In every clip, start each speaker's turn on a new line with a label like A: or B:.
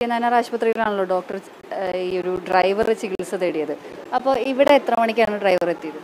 A: നാനാർ ആശുപത്രിയിലാണല്ലോ doctor ഏഹ്, ഈ ഒരു driver ചികിത്സ തേടിയത് അപ്പോൾ ഇവിടെ എത്ര മണിക്കാണ് ഡ്രൈവർ എത്തിയത്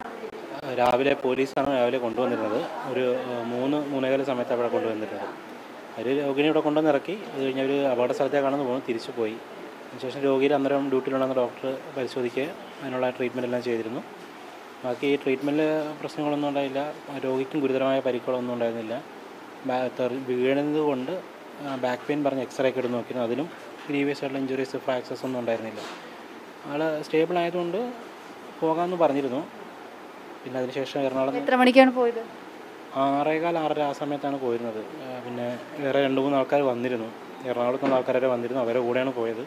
B: രാവിലെ പോലീസാണ് രാവിലെ കൊണ്ടുവന്നിരുന്നത് ഒരു ഏഹ്, മൂന്ന് മൂന്നേകാല സമയത്ത് അവിടെ കൊണ്ടുവന്നിരുന്നത് ഒരു രോഗിനെ ഇവിടെ കൊണ്ടുവന്ന് ഇറക്കി അത് കഴിഞ്ഞ് ഒരു അപകട സ്ഥലത്തേക്കാണെന്ന് പോകുന്നു തിരിച്ചു പോയി അതിനുശേഷം രോഗിയിൽ അന്നേരം ഡ്യൂട്ടിയിലുണ്ടെന്ന് ഡോക്ടർ പരിശോധിക്കുക അതിനുള്ള ട്രീറ്റ്മെൻറ്റ് എല്ലാം ചെയ്തിരുന്നു ബാക്കി ട്രീറ്റ്മെൻറ്റിൽ പ്രശ്നങ്ങളൊന്നും ഉണ്ടായില്ല രോഗിക്കും ഗുരുതരമായ പരിക്കുകളൊന്നും ഉണ്ടായിരുന്നില്ല ബാ- തെറി- വീഴുന്നത് കൊണ്ട് ബാക്ക് പെയിൻ പറഞ്ഞ് എക്സ്റേ ഒക്കെ എടുത്ത് നോക്കിയിരുന്നു അതിലും ഗ്രീവിയസ് ആയിട്ടുള്ള ഇഞ്ചുറീസ് ഫ്രാക്ചേഴ്സ് ഒന്നും ഉണ്ടായിരുന്നില്ല ആൾ സ്റ്റേബിൾ ആയതുകൊണ്ട് പോകാമെന്ന് പറഞ്ഞിരുന്നു പിന്നെ അതിനുശേഷം എറണാകുളം
A: എത്ര മണിക്കാണ് പോയത്
B: ആറേകാൽ ആറര ആ സമയത്താണ് പോയിരുന്നത് ആ, പിന്നെ വേറെ രണ്ട് മൂന്ന് ആൾക്കാർ വന്നിരുന്നു എറണാകുളത്ത് നിന്ന് ആൾക്കാരൊക്കെ വന്നിരുന്നു അവരെ കൂടെയാണ് പോയത്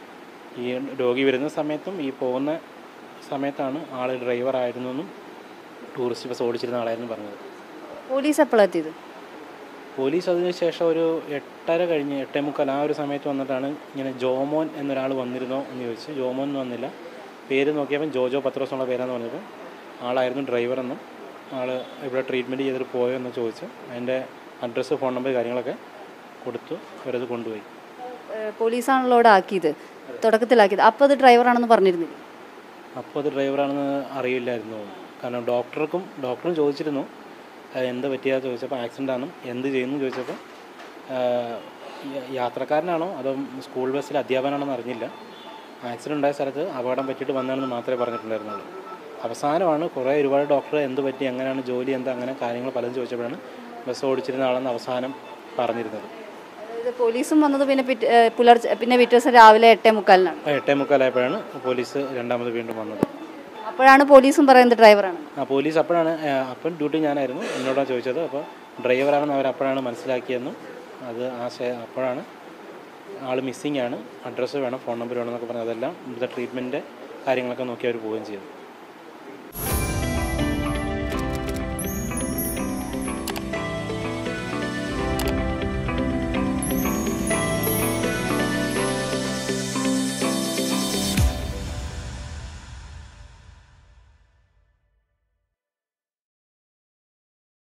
B: ഈ രോഗി വരുന്ന സമയത്തും ഈ പോകുന്ന സമയത്താണ് ആൾ ഡ്രൈവർ ആയിരുന്നു എന്നും ടൂറിസ്റ്റ് ബസ് ഓടിച്ചിരുന്ന ആളായിരുന്നു പറഞ്ഞത്
A: പോലീസ് എപ്പോഴാണ് എത്തിയത്
B: പോലീസ് അതിന് ശേഷം ഒരു എട്ടര കഴിഞ്ഞ് എട്ടേ മുക്കാൽ ആ ഒരു സമയത്ത് വന്നിട്ടാണ് ഇങ്ങനെ ജോമോൻ എന്നൊരാൾ വന്നിരുന്നോ എന്ന് ചോദിച്ചു ജോമോൻ എന്ന് വന്നില്ല പേര് നോക്കിയപ്പോൾ ജോജോ പത്രോസ് എന്നുള്ള പേരാന്ന് പറഞ്ഞപ്പോൾ ആളായിരുന്നു ഡ്രൈവറെന്നും ആൾ ഇവിടെ ട്രീറ്റ്മെൻറ്റ് ചെയ്തിട്ട് പോയോ എന്ന് ചോദിച്ചു അതിൻ്റെ അഡ്രസ്സ് ഫോൺ നമ്പർ കാര്യങ്ങളൊക്കെ കൊടുത്തു അവരത് കൊണ്ടുപോയി
A: ഏഹ്, പോലീസാണല്ലോ ഇവിടെ ആക്കിയത് തുടക്കത്തിലാക്കിയത് അപ്പോൾ അത് ഡ്രൈവറാണെന്ന് പറഞ്ഞിരുന്നില്ല
B: അപ്പോൾ അത് ഡ്രൈവറാണെന്ന് അറിയില്ലായിരുന്നു കാരണം ഡോക്ടർക്കും ഡോക്ടറും ചോദിച്ചിരുന്നു "ആ, എന്ത് പറ്റിയാ ചോദിച്ചപ്പോൾ ആക്സിഡൻ്റ് ആണ് എന്ത് ചെയ്യുന്നു ചോദിച്ചപ്പോൾ ആ, യ- യാത്രക്കാരനാണോ അതോ സ്കൂൾ ബസ്സിൽ അധ്യാപകനാണെന്ന് അറിഞ്ഞില്ല ആക്സിഡൻ്റ് ഉണ്ടായ സ്ഥലത്ത് അപകടം പറ്റിയിട്ട് വന്നതാണെന്ന് മാത്രമേ പറഞ്ഞിട്ടുണ്ടായിരുന്നുള്ളൂ അവസാനമാണ് കുറേ ഒരുപാട് ഡോക്ടർ എന്ത് പറ്റി എങ്ങനെയാണ് ജോലി എന്താ അങ്ങനെ കാര്യങ്ങൾ പലതും ചോദിച്ചപ്പോഴാണ് ബസ് ഓടിച്ചിരുന്ന ആളെന്ന് അവസാനം പറഞ്ഞിരുന്നത്
A: അതായത് പോലീസും വന്നത് പിന്നെ പിറ്റേ ഏഹ്, പുലർച്ചെ പിന്നെ പിറ്റേ ദിവസം രാവിലെ എട്ടേ മുക്കാലിനാണ്
B: ആ എട്ടേ മുക്കാലായപ്പോഴാണ് പോലീസ് രണ്ടാമത് വീണ്ടും വന്നത്
A: അപ്പോഴാണ് പോലീസും പറയുന്നത് ഡ്രൈവറാണ്
B: ആ പോലീസ് അപ്പോഴാണ് ആ, അപ്പം ഡ്യൂട്ടി ഞാനായിരുന്നു എന്നോടാണ് ചോദിച്ചത് അപ്പോൾ ഡ്രൈവറാണെന്ന് അവർ അപ്പോഴാണ് മനസ്സിലാക്കിയെന്നും അത് ആ ശേ- അപ്പോഴാണ് ആൾ മിസ്സിംഗ് ആണ് അഡ്രസ്സ് വേണം ഫോൺ നമ്പർ വേണം എന്നൊക്കെ പറഞ്ഞ് അതെല്ലാം ഇവിടുത്തെ ട്രീറ്റ്മെൻറ്റിൻ്റെ കാര്യങ്ങളൊക്കെ നോക്കി അവർ പോവുകയും ചെയ്തു